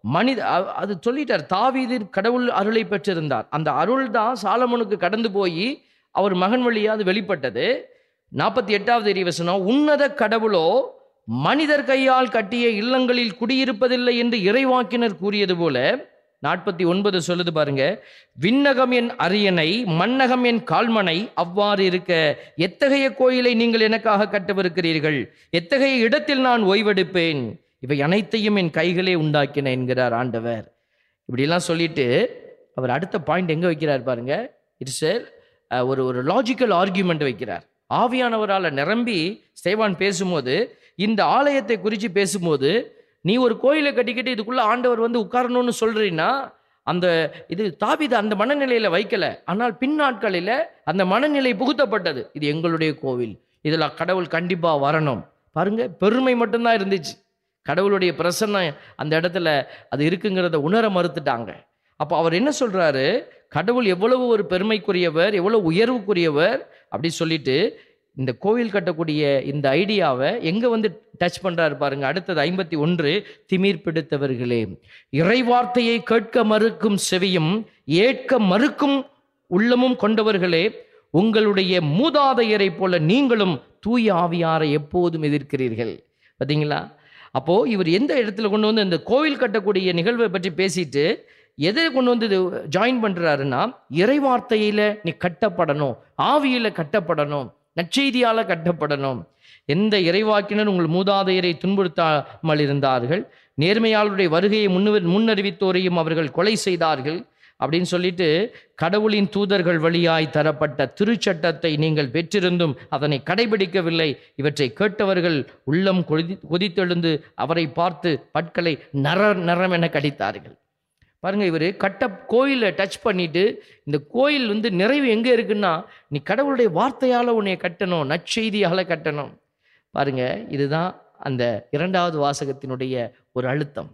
Speaker 2: மனித அ- அது சொல்லிட்டார் தாவீது கடவுள் அருளை பெற்றிருந்தார் அந்த அருள் தான் சாலமோனுக்கு கடந்து போய் அவர் மகன் வழியா அது வெளிப்பட்டது நாற்பத்தி எட்டாவது இறைவசனம் உன்னத கடவுளோ மனிதர் கையால் கட்டிய இல்லங்களில் குடியிருப்பதில்லை என்று இறைவாக்கினர் கூறியது போல நாற்பத்தி ஒன்பது சொல்லுது பாருங்க விண்ணகம் என் அரியணை மண்ணகம் என் கால்மனை அவ்வாறு இருக்க எத்தகைய கோயிலை நீங்கள் எனக்காக கட்டவிருக்கிறீர்கள் எத்தகைய இடத்தில் நான் ஓய்வெடுப்பேன் இவை அனைத்தையும் என் கைகளே உண்டாக்கின என்கிறார் ஆண்டவர் இப்படிலாம் சொல்லிட்டு அவர் அடுத்த பாயிண்ட் எங்க வைக்கிறார் பாருங்க இட்ஸ் ஒரு ஒரு லாஜிக்கல் ஆர்கியூமெண்ட் வைக்கிறார் ஆவியானவரால் நிரம்பி ஸ்தேவான் பேசும்போது இந்த ஆலயத்தை குறித்து பேசும்போது நீ ஒரு கோயிலை கட்டிக்கிட்டு இதுக்குள்ள ஆண்டவர் வந்து உட்காரணும்னு சொல்றீன்னா அந்த இது தாவித அந்த மனநிலையில வைக்கல ஆனால் பின்னாட்களில் அந்த மனநிலை புகுத்தப்பட்டது இது எங்களுடைய கோவில் இதில் கடவுள் கண்டிப்பா வரணும் பாருங்க பெருமை மட்டும்தான் இருந்துச்சு கடவுளுடைய பிரசன்னம் அந்த இடத்துல அது இருக்குங்கிறத உணர மறுத்துட்டாங்க அப்போ அவர் என்ன சொல்றாரு கடவுள் எவ்வளவு ஒரு பெருமைக்குரியவர் எவ்வளவு உயர்வுக்குரியவர் அப்படி சொல்லிட்டு இந்த கோவில் கட்டக்கூடிய இந்த ஐடியாவை எங்க வந்து டச் பண்றாரு பாருங்க அடுத்தது ஐம்பத்தி ஒன்று திமிர் பிடித்தவர்களே இறைவார்த்தையை கேட்க மறுக்கும் செவியும் ஏற்க மறுக்கும் உள்ளமும் கொண்டவர்களே உங்களுடைய மூதாதையரை போல நீங்களும் தூய ஆவியாரை எப்போதும் எதிர்க்கிறீர்கள் பார்த்தீங்களா அப்போ இவர் எந்த இடத்துல கொண்டு வந்து இந்த கோவில் கட்டக்கூடிய நிகழ்வை பற்றி பேசிட்டு எதை கொண்டு வந்து இது ஜாயின் பண்றாருன்னா இறைவார்த்தையில நீ கட்டப்படணும் ஆவியில கட்டப்படணும் நற்செய்தியால கட்டப்படணும் எந்த இறைவாக்கினர் உங்கள் மூதாதையரை துன்புறுத்தாமல் இருந்தார்கள் நேர்மையாளருடைய வருகையை முன்னுவர் முன்னறிவித்தோரையும் அவர்கள் கொலை செய்தார்கள் அப்படின்னு சொல்லிட்டு கடவுளின் தூதர்கள் வழியாய் தரப்பட்ட திருச்சட்டத்தை நீங்கள் பெற்றிருந்தும் அதனை கடைபிடிக்கவில்லை இவற்றை கேட்டவர்கள் உள்ளம் கொதி கொதித்தெழுந்து அவரை பார்த்து பற்களை நர நரம் என கடித்தார்கள் பாருங்க இவர் கட்ட கோயிலை டச் பண்ணிட்டு இந்த கோயில் வந்து நிறைவு எங்கே இருக்குன்னா நீ கடவுளுடைய வார்த்தையால் உன்னை கட்டணும் நற்செய்தியால் கட்டணும் பாருங்க இதுதான் அந்த இரண்டாவது வாசகத்தினுடைய ஒரு அழுத்தம்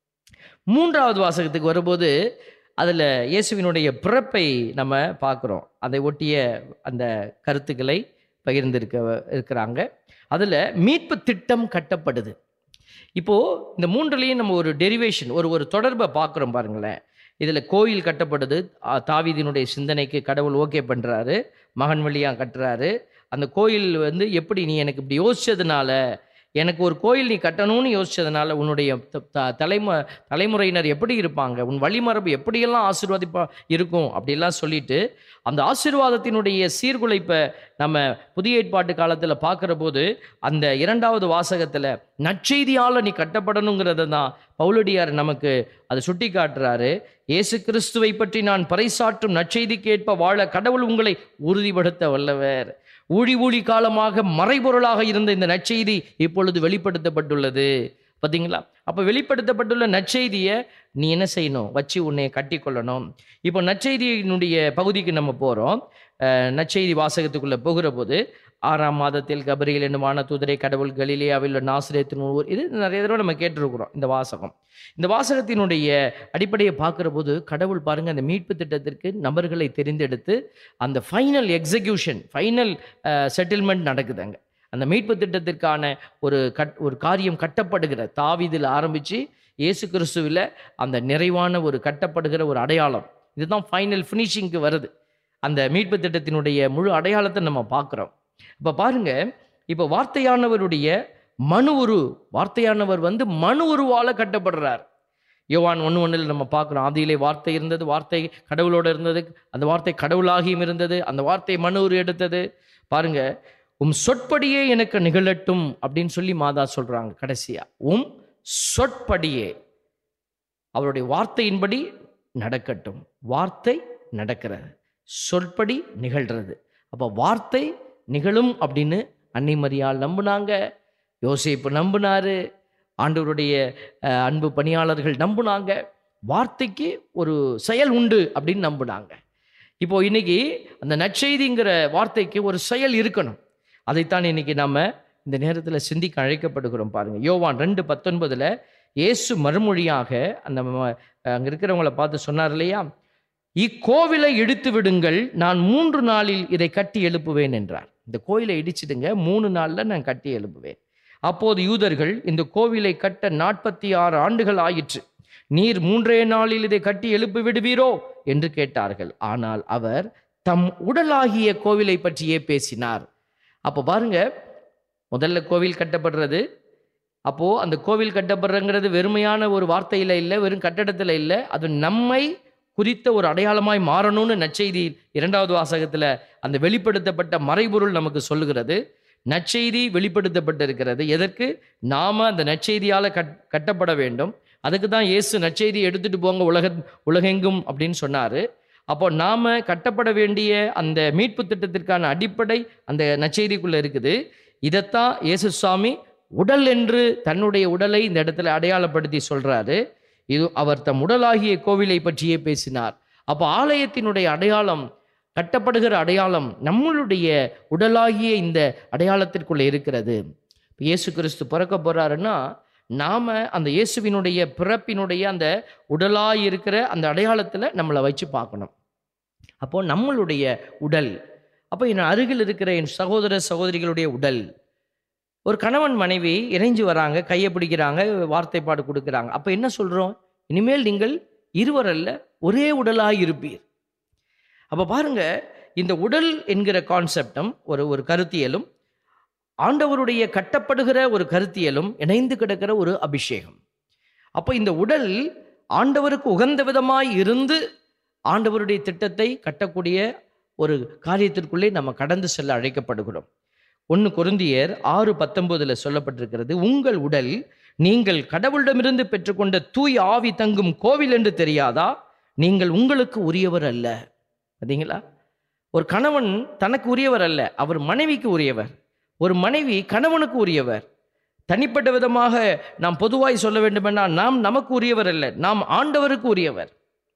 Speaker 2: மூன்றாவது வாசகத்துக்கு வரும்போது அதில் இயேசுவினுடைய பிறப்பை நம்ம பார்க்குறோம் அதை ஒட்டிய அந்த கருத்துக்களை பகிர்ந்திருக்க இருக்கிறாங்க அதில் மீட்பு திட்டம் கட்டப்படுது இப்போது இந்த மூன்றுலேயும் நம்ம ஒரு டெரிவேஷன் ஒரு ஒரு தொடர்பை பார்க்குறோம் பாருங்களேன் இதில் கோயில் கட்டப்படுது ஆ, தாவீதினுடைய சிந்தனைக்கு கடவுள் ஓகே பண்ணுறாரு மகன் வழியாக கட்டுறாரு அந்த கோயில் வந்து எப்படி நீ எனக்கு இப்படி யோசிச்சதுனால எனக்கு ஒரு கோயில் நீ கட்டணும்னு யோசிச்சதுனால உன்னுடைய த- த- தலைமு தலைமுறையினர் எப்படி இருப்பாங்க உன் வழிமரபு எப்படியெல்லாம் ஆசீர்வாதிப்பா இருக்கும் அப்படிலாம் சொல்லிட்டு அந்த ஆசீர்வாதத்தினுடைய சீர்குலைப்பை நம்ம புதிய ஏற்பாட்டு காலத்தில் பார்க்குற போது அந்த இரண்டாவது வாசகத்தில் நற்செய்தியால் நீ கட்டப்படணுங்கிறத தான் பவுலடியார் நமக்கு அதை சுட்டி காட்டுறாரு இயேசு கிறிஸ்துவை பற்றி நான் பறைசாற்றும் நற்செய்திக்கேற்ப வாழ கடவுள் உங்களை உறுதிப்படுத்த வல்லவர் ஊழி ஊழி காலமாக மறைபொருளாக இருந்த இந்த நற்செய்தி இப்பொழுது வெளிப்படுத்தப்பட்டுள்ளது பார்த்தீங்களா அப்போ வெளிப்படுத்தப்பட்டுள்ள நற்செய்தியை நீ என்ன செய்யணும் வச்சு உன்னை கட்டிக்கொள்ளணும் இப்போ நற்செய்தியினுடைய பகுதிக்கு நம்ம போகிறோம் நற்செய்தி வாசகத்துக்குள்ளே போகிற போது ஆறாம் மாதத்தில் கபரியல் என்னும் வானதூதரை கடவுள் கலிலியாவில் உள்ள நாசிரியத்தின் ஊர் இது நிறைய தடவை நம்ம கேட்டிருக்கிறோம் இந்த வாசகம் இந்த வாசகத்தினுடைய அடிப்படையை பார்க்குற போது கடவுள் பாருங்க அந்த மீட்பு திட்டத்திற்கு நபர்களை தெரிந்தெடுத்து அந்த ஃபைனல் எக்ஸிக்யூஷன் ஃபைனல் செட்டில்மெண்ட் நடக்குது அங்க அந்த மீட்பு திட்டத்திற்கான ஒரு கட் ஒரு காரியம் கட்டப்படுகிற தாவீதில் ஆரம்பித்து இயேசு கிறிஸ்துவில் அந்த நிறைவான ஒரு கட்டப்படுகிற ஒரு அடையாளம் இதுதான் ஃபைனல் ஃபினிஷிங்க்கு வருது அந்த மீட்பு திட்டத்தினுடைய முழு அடையாளத்தை நம்ம பார்க்குறோம் இப்போ பாருங்க இப்போ வார்த்தையானவருடைய மனு உரு வார்த்தையானவர் வந்து மனு உருவால கட்டப்படுறார் யோவான் ஒன்று ஒன்றில் நம்ம பார்க்குறோம் ஆதியிலே வார்த்தை இருந்தது வார்த்தை கடவுளோட இருந்தது அந்த வார்த்தை கடவுளாகியும் இருந்தது அந்த வார்த்தை மனு உரு எடுத்தது பாருங்க உம் சொற்படியே எனக்கு நிகழட்டும் அப்படின்னு சொல்லி மாதா சொல்றாங்க கடைசியா உம் சொற்படியே அவருடைய வார்த்தையின்படி நடக்கட்டும் வார்த்தை நடக்கிறது சொற்படி நிகழ்றது அப்போ வார்த்தை நிகழும் அப்படின்னு அன்னை மரியாள் நம்புனாங்க யோசேப்பு நம்பினாரு ஆண்டவருடைய அஹ், அன்பு பணியாளர்கள் நம்புனாங்க வார்த்தைக்கு ஒரு செயல் உண்டு அப்படின்னு நம்புனாங்க இப்போ இன்னைக்கு அந்த நற்செய்திங்கிற வார்த்தைக்கு ஒரு செயல் இருக்கணும் அதைத்தான் இன்னைக்கு நம்ம இந்த நேரத்தில் சிந்திக்க அழைக்கப்படுகிறோம் பாருங்க யோவான் ரெண்டு பத்தொன்பதுல இயேசு மறுமொழியாக அந்த ம- அங்க இருக்கிறவங்கள பார்த்து சொன்னார் இல்லையா இக்கோவிலை இடித்து விடுங்கள் நான் மூன்று நாளில் இதை கட்டி எழுப்புவேன் என்றார் இந்த கோயிலை இடிச்சிடுங்க மூணு நாள்ல நான் கட்டி எழுப்புவேன் அப்போது யூதர்கள் இந்த கோவிலை கட்ட நாற்பத்தி ஆறு ஆண்டுகள் ஆயிற்று நீர் மூன்றே நாளில் இதை கட்டி எழுப்பி விடுவீரோ என்று கேட்டார்கள் ஆனால் அவர் தம் உடலாகிய கோவிலை பற்றியே பேசினார் அப்போ பாருங்க முதல்ல கோவில் கட்டப்படுறது அப்போ அந்த கோவில் கட்டப்படுறங்கிறது வெறுமையான ஒரு வார்த்தையில இல்லை வெறும் கட்டடத்தில் இல்லை அது நம்மை குறித்த ஒரு அடையாளமாய் மாறணும்னு நற்செய்தி இரண்டாவது வாசகத்துல அந்த வெளிப்படுத்தப்பட்ட மறைபொருள் நமக்கு சொல்லுகிறது நற்செய்தி வெளிப்படுத்தப்பட்டிருக்கிறது எதற்கு நாம அந்த நற்செய்தியால கட் கட்டப்பட வேண்டும் அதுக்கு தான் இயேசு நற்செய்தி எடுத்துட்டு போங்க உலக உலகெங்கும் அப்படின்னு சொன்னாரு அப்போ நாம கட்டப்பட வேண்டிய அந்த மீட்பு திட்டத்திற்கான அடிப்படை அந்த நற்செய்திக்குள்ள இருக்குது இதைத்தான் இயேசு சுவாமி உடல் என்று தன்னுடைய உடலை இந்த இடத்துல அடையாளப்படுத்தி சொல்றாரு இது அவர் தம் உடலாகிய கோவிலை பற்றியே பேசினார் அப்போ ஆலயத்தினுடைய அடையாளம் கட்டப்படுகிற அடையாளம் நம்மளுடைய உடலாகிய இந்த அடையாளத்திற்குள்ள இருக்கிறது இப்ப இயேசு கிறிஸ்து பிறக்க போறாருன்னா நாம அந்த இயேசுவினுடைய பிறப்பினுடைய அந்த உடலாய் இருக்கிற அந்த அடையாளத்துல நம்மளை வச்சு பார்க்கணும் அப்போ நம்மளுடைய உடல் அப்போ என் அருகில் இருக்கிற என் சகோதர சகோதரிகளுடைய உடல் ஒரு கணவன் மனைவி இணைஞ்சு வராங்க கையை பிடிக்கிறாங்க வார்த்தைப்பாடு கொடுக்குறாங்க அப்போ என்ன சொல்கிறோம் இனிமேல் நீங்கள் இருவர் அல்ல ஒரே உடலாக இருப்பீர் அப்போ பாருங்க இந்த உடல் என்கிற கான்செப்டும் ஒரு ஒரு கருத்தியலும் ஆண்டவருடைய கட்டப்படுகிற ஒரு கருத்தியலும் இணைந்து கிடக்கிற ஒரு அபிஷேகம் அப்போ இந்த உடல் ஆண்டவருக்கு உகந்த விதமாய் இருந்து ஆண்டவருடைய திட்டத்தை கட்டக்கூடிய ஒரு காரியத்திற்குள்ளே நம்ம கடந்து செல்ல அழைக்கப்படுகிறோம் ஒன்று கொருந்தியர் ஆறு பத்தொன்பதுல சொல்லப்பட்டிருக்கிறது உங்கள் உடல் நீங்கள் கடவுளிடமிருந்து பெற்றுக்கொண்ட தூய் ஆவி தங்கும் கோவில் என்று தெரியாதா நீங்கள் உங்களுக்கு உரியவர் அல்ல பார்த்தீங்களா ஒரு கணவன் தனக்கு உரியவர் அல்ல அவர் மனைவிக்கு உரியவர் ஒரு மனைவி கணவனுக்கு உரியவர் தனிப்பட்ட விதமாக நாம் பொதுவாய் சொல்ல வேண்டுமென்றால் நாம் நமக்கு உரியவர் அல்ல நாம் ஆண்டவருக்கு உரியவர்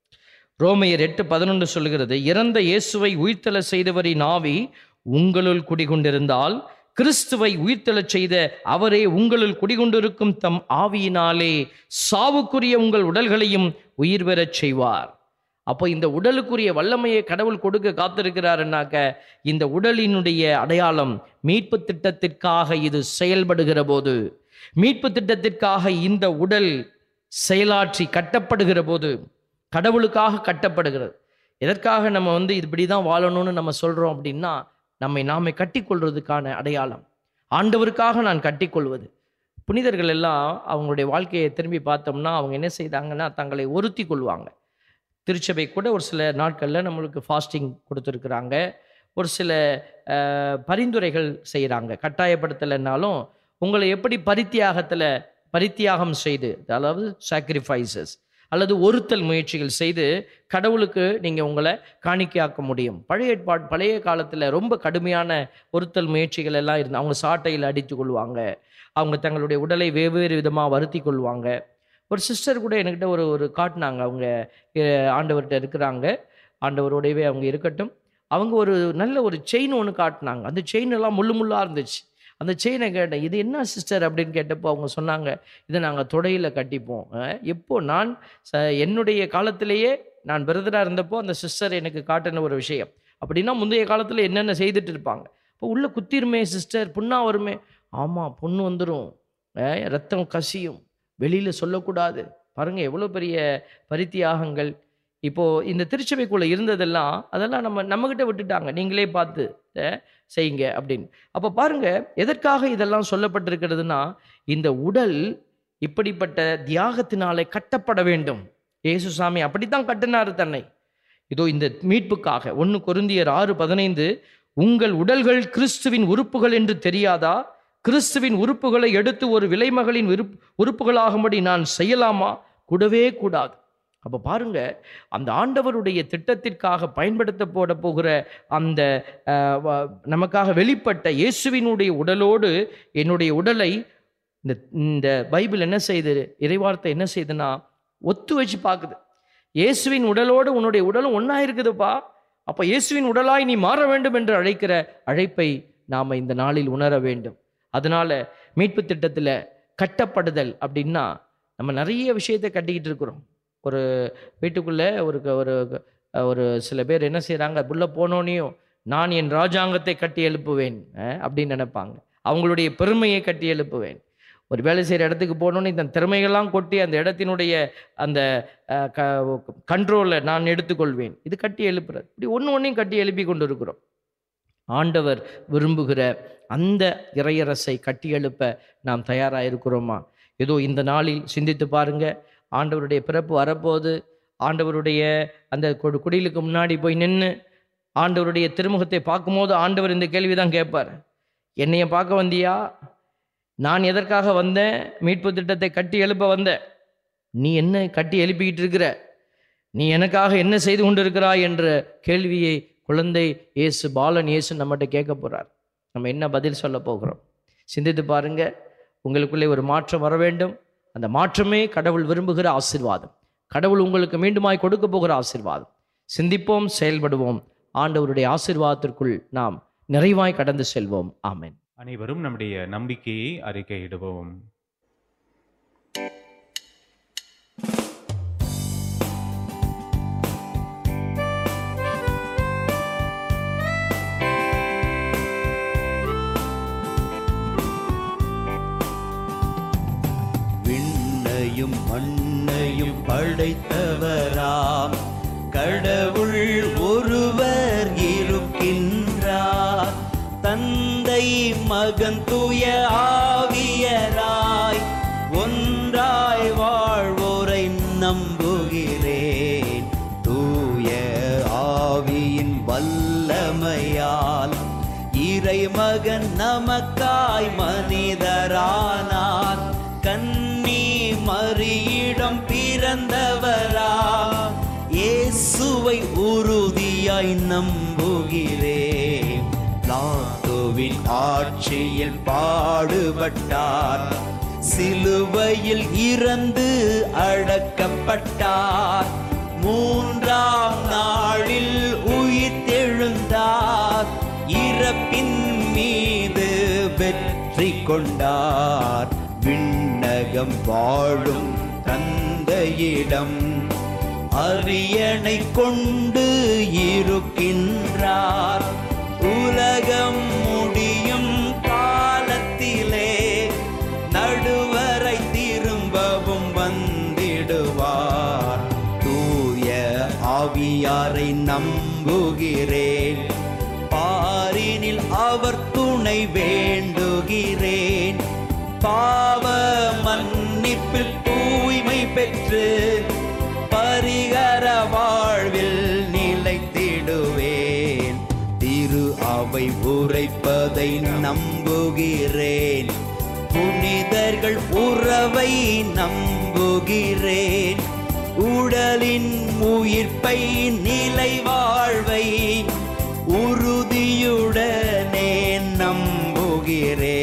Speaker 2: ரோமையர் எட்டு பதினொன்று சொல்கிறது இறந்த இயேசுவை உயிர்த்தல செய்தவரின் ஆவி உங்களுள் குடிகொண்டிருந்தால் கிறிஸ்துவை உயிர்த்தெழச் செய்த அவரே உங்களுள் குடிகொண்டிருக்கும் தம் ஆவியினாலே சாவுக்குரிய உங்கள் உடல்களையும் உயிர் பெறச் செய்வார் அப்போ இந்த உடலுக்குரிய வல்லமையை கடவுள் கொடுக்க காத்திருக்கிறாருன்னாக்க இந்த உடலினுடைய அடையாளம் மீட்பு திட்டத்திற்காக இது செயல்படுகிற போது மீட்பு திட்டத்திற்காக இந்த உடல் செயலாற்றி கட்டப்படுகிற போது கடவுளுக்காக கட்டப்படுகிறது எதற்காக நம்ம வந்து இப்படி தான் வாழணும்னு நம்ம சொல்கிறோம் அப்படின்னா நம்மை நாமே கட்டிக்கொள்வதற்கான அடையாளம் ஆண்டவருக்காக நான் கட்டிக்கொள்வது புனிதர்கள் எல்லாம் அவங்களுடைய வாழ்க்கையை திரும்பி பார்த்தோம்னா அவங்க என்ன செய்தாங்கன்னா தங்களை ஒருத்தி கொள்வாங்க திருச்சபை கூட ஒரு சில நாட்களில் நம்மளுக்கு ஃபாஸ்டிங் கொடுத்துருக்குறாங்க ஒரு சில அஹ், பரிந்துரைகள் செய்கிறாங்க கட்டாயப்படுத்தலைன்னாலும் உங்களை எப்படி பரித்தியாகத்தில் பரித்தியாகம் செய்து அதாவது சாக்ரிஃபைசஸ் அல்லது ஒருத்தல் முயற்சிகள் செய்து கடவுளுக்கு நீங்கள் உங்களை காணிக்கையாக்க முடியும் பழைய ஏற்பாடு பழைய காலத்தில் ரொம்ப கடுமையான ஒருத்தல் முயற்சிகள் எல்லாம் இருந்து அவங்க சாட்டையில் அடித்து கொள்வாங்க அவங்க தங்களுடைய உடலை வெவ்வேறு விதமாக வருத்தி கொள்வாங்க ஒரு சிஸ்டர் கூட என்கிட்ட ஒரு ஒரு காட்டினாங்க அவங்க அஹ், ஆண்டவர்கிட்ட இருக்கிறாங்க ஆண்டவரோடவே அவங்க இருக்கட்டும் அவங்க ஒரு நல்ல ஒரு செயின் ஒன்று காட்டினாங்க அந்த செயின் எல்லாம் முள்ளு முள்ளாக இருந்துச்சு அந்த செயினை கேட்டேன் இது என்ன சிஸ்டர் அப்படின்னு கேட்டப்போ அவங்க சொன்னாங்க இதை நாங்கள் தொடையில் கட்டிப்போம் அஹ், எப்போ நான் ச என்னுடைய காலத்திலேயே நான் பிரதராக இருந்தப்போ அந்த சிஸ்டர் எனக்கு காட்டின ஒரு விஷயம் அப்படின்னா முந்தைய காலத்தில் என்னென்ன செய்துட்டு இருப்பாங்க இப்போ உள்ள குத்திருமே சிஸ்டர் புண்ணா வருமே ஆமாம் புண்ணு வந்துடும் ரத்தம் கசியும் வெளியில் சொல்லக்கூடாது பாருங்க எவ்வளோ பெரிய பரித்தியாகங்கள் இப்போது இந்த திருச்சபைக்குள்ளே இருந்ததெல்லாம் அதெல்லாம் நம்ம நம்மக்கிட்ட விட்டுட்டாங்க நீங்களே பார்த்து அஹ், செய்யுங்க அப்படின்னு அப்போ பாருங்க எதற்காக இதெல்லாம் சொல்லப்பட்டிருக்கிறதுனா இந்த உடல் இப்படிப்பட்ட தியாகத்தினாலே கட்டப்பட வேண்டும் இயேசுசாமி அப்படித்தான் கட்டினார் தன்னை இதோ இந்த மீட்புக்காக ஒன்று கொருந்தியர் ஆறு பதினைந்து உங்கள் உடல்கள் கிறிஸ்துவின் உறுப்புகள் என்று தெரியாதா கிறிஸ்துவின் உறுப்புகளை எடுத்து ஒரு விலைமகளின் விருப் உறுப்புகளாகும்படி நான் செய்யலாமா கூடவே கூடாது அப்போ பாருங்க அந்த ஆண்டவருடைய திட்டத்திற்காக பயன்படுத்த போட போகிற அந்த அஹ், வ- நமக்காக வெளிப்பட்ட இயேசுவினுடைய உடலோடு என்னுடைய உடலை இந்த இந்த பைபிள் என்ன செய்யுது இறைவார்த்தை என்ன செய்யுதுன்னா ஒத்து வச்சு பார்க்குது இயேசுவின் உடலோடு உன்னுடைய உடலும் ஒன்றா இருக்குதுப்பா அப்போ இயேசுவின் உடலாய் நீ மாற வேண்டும் என்று அழைக்கிற அழைப்பை நாம் இந்த நாளில் உணர வேண்டும் அதனால மீட்பு திட்டத்தில் கட்டப்படுதல் அப்படின்னா நம்ம நிறைய விஷயத்தை கட்டிக்கிட்டு இருக்கிறோம் ஒரு வீட்டுக்குள்ளே ஒரு க- ஒரு ஒரு சில பேர் என்ன செய்கிறாங்க புள்ள போனோனையும் நான் என் ராஜாங்கத்தை கட்டி எழுப்புவேன் அஹ், அப்படின்னு நினைப்பாங்க அவங்களுடைய பெருமையை கட்டி எழுப்புவேன் ஒரு வேலை செய்கிற இடத்துக்கு போனோன்னே இந்த திறமைகள்லாம் கொட்டி அந்த இடத்தினுடைய அந்த அஹ், க கண்ட்ரோலை நான் எடுத்துக்கொள்வேன் இது கட்டி எழுப்புறது இப்படி ஒன்று ஒன்றையும் கட்டி எழுப்பி கொண்டு இருக்கிறோம் ஆண்டவர் விரும்புகிற அந்த இறையரசை கட்டி எழுப்ப நாம் தயாராக இருக்கிறோமா ஏதோ இந்த நாளில் சிந்தித்து பாருங்க ஆண்டவருடைய பிறப்பு வரப்போது ஆண்டவருடைய அந்த கொடு- குடிலுக்கு முன்னாடி போய் நின்று ஆண்டவருடைய திருமுகத்தை பார்க்கும்போது ஆண்டவர் இந்த கேள்வி தான் கேட்பார் என்னைய பார்க்க வந்தியா நான் எதற்காக வந்தேன் மீட்பு திட்டத்தை கட்டி எழுப்ப வந்தேன் நீ என்ன கட்டி எழுப்பிக்கிட்டு இருக்கிற நீ எனக்காக என்ன செய்து கொண்டிருக்கிறாய் என்ற கேள்வியை குழந்தை இயேசு பாலன் இயேசு நம்மகிட்ட கேட்க போறார் நம்ம என்ன பதில் சொல்ல போகிறோம் சிந்தித்து பாருங்க உங்களுக்குள்ளே ஒரு மாற்றம் வர வேண்டும் அந்த மாற்றமே கடவுள் விரும்புகிற ஆசீர்வாதம் கடவுள் உங்களுக்கு மீண்டுமாய் கொடுக்க போகிற ஆசீர்வாதம் சிந்திப்போம் செயல்படுவோம் ஆண்டவருடைய ஆசீர்வாதத்திற்குள் நாம் நிறைவாய் கடந்து செல்வோம் ஆமென்
Speaker 3: அனைவரும் நம்முடைய நம்பிக்கையை அறிக்கையிடுவோம்
Speaker 1: விண்ணையும் மண்ணையும் படைத்தவராம் கடவுள் ஒருவர் இருக்கின்றார் தந்தை மகன் தூய ஆவியராய் ஒன்றாய் வாழ்வோரை நம்புகிறேன் தூய ஆவியின் வல்லமையால் இறைமகன் நமக்காய் மனிதரானார் கன்னி மறியிடம் பிறந்தவரா இயேசுவை உறுதியாய் நம்புகிறேன் லாத்துவின் ஆட்சியில் பாடுபட்டார் சிலுவையில் இறந்து அடக்கப்பட்டார் மூன்றாம் நாளில் உயிர்த்தெழுந்தார் இறப்பின் மீது வெற்றி கொண்டார் விண்ணகம் வாழும் தந்தையிடம் அரியணை கொண்டு இருக்கின்றார் உலகம் முடியும் காலத்திலே நடுவரை திரும்பவும் வந்திடுவார் தூய ஆவியாரை நம்புகிறேன் பாரினில் அவர் துணை வேண்டுகிறேன் பாவ மன்னிப்பில் தூய்மை பெற்று பரிகர வாழ்வில் நிலைத்திடுவேன் திரு அவை உரைப்பதை நம்புகிறேன் புனிதர்கள் உறவை நம்புகிறேன் உடலின் உயிர்ப்பை நிலை வாழ்வை உறுதியுடனே நம்புகிறேன்